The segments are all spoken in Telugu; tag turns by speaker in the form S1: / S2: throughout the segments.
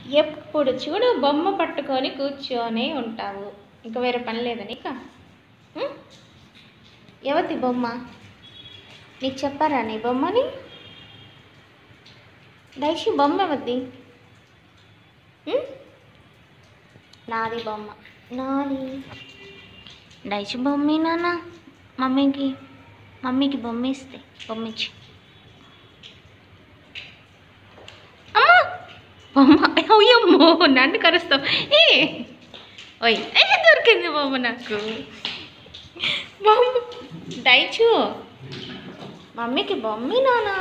S1: ఎప్పుడు చూడు బొమ్మ పట్టుకొని కూర్చొని ఉంటావు ఇంకా వేరే పని లేదా నీకు ఉం? ఎవతి బొమ్మ నీకు చెప్పారా నీ బొమ్మని దైషి బొమ్మ ఎవరిది ఉం? నాది బొమ్మ నాది డైషి బొమ్మ నాన్న మమ్మీకి మమ్మీకి బొమ్మ ఇస్తే బొమ్మ ఇచ్చి అమ్మా బొమ్మ అయ్యమ్మో నన్ను కరుస్తావు ఏ ఓయ్ ఏ దొరికింది బొమ్మ నాకు బొమ్మ డైచు మమ్మీకి బొమ్మి నానా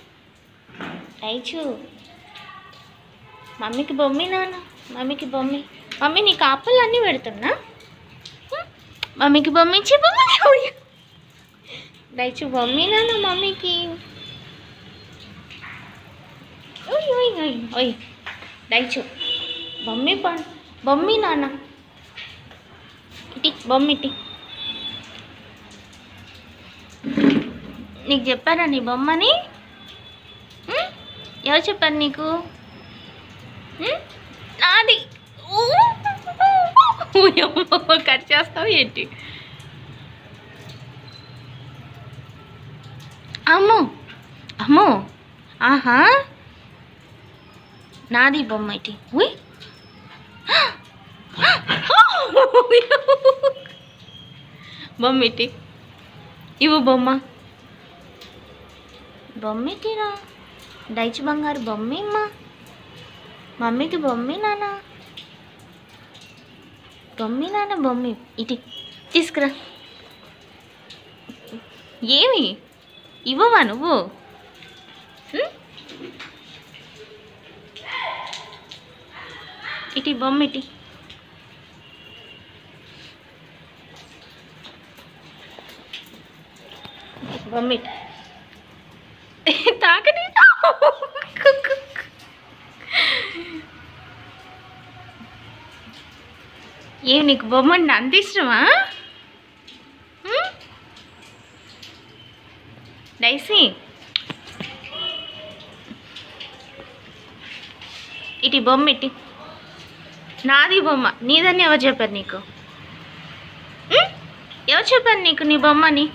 S1: డైచు మమ్మీకి బొమ్మి నాన్న మమ్మీకి బొమ్మి మమ్మీ నీకు ఆపలు అన్నీ పెడుతున్నా హ్మ్? మమ్మీకి బొమ్మ ఇచ్చి బొమ్మ ఓయ్. డైచు బొమ్మి నాన్న మమ్మీకి ఓయ్ ఓయ్ ఓయ్ ఓయ్ డైచు బొమ్మి పం బొమ్మి నాన్న ఇటీ బొమ్మిటి నీకు చెప్పారా నీ బొమ్మని ఉం? ఎవరు చెప్పారు నీకు ఉం? నాది ఊ! ఓయమ్మో, కట్ చేస్తావు ఏంటి అమ్మో అమ్మో ఆహా నాది బొమ్మ ఇటీ ఉయ్ బొమ్మ ఇటీ ఇవ్వు బొమ్మ బొమ్మ ఇటీరా డైచి బంగారు బొమ్మ అమ్మా మమ్మీకి బొమ్మి నాన్న బొమ్మి నాన్న బొమ్మి ఇటీ తీసుకురా ఏమి ఇవ్వవా నువ్వు ఉం? ఇటీ బొమ్మ ఇటీ బొమ్మ ఇటీ తాకని ఏం నీకు బొమ్మ అంటే అంత ఇష్టమా ఉం? డైసీ ఇటు ఈ బొమ్మ ఇటు నాది బొమ్మ నీదని ఎవరు చెప్పారు నీకు ఉం? ఎవరు చెప్పారు నీకు నీ బొమ్మని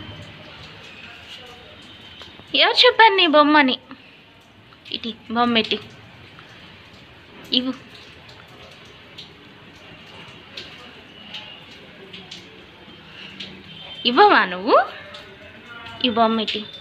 S1: ఎవరు చెప్పారు నీ బొమ్మని ఇటు బొమ్మ ఇటు ఇవ్వు ఇవ్వవా నువ్వు ఈ బొమ్మ ఇటు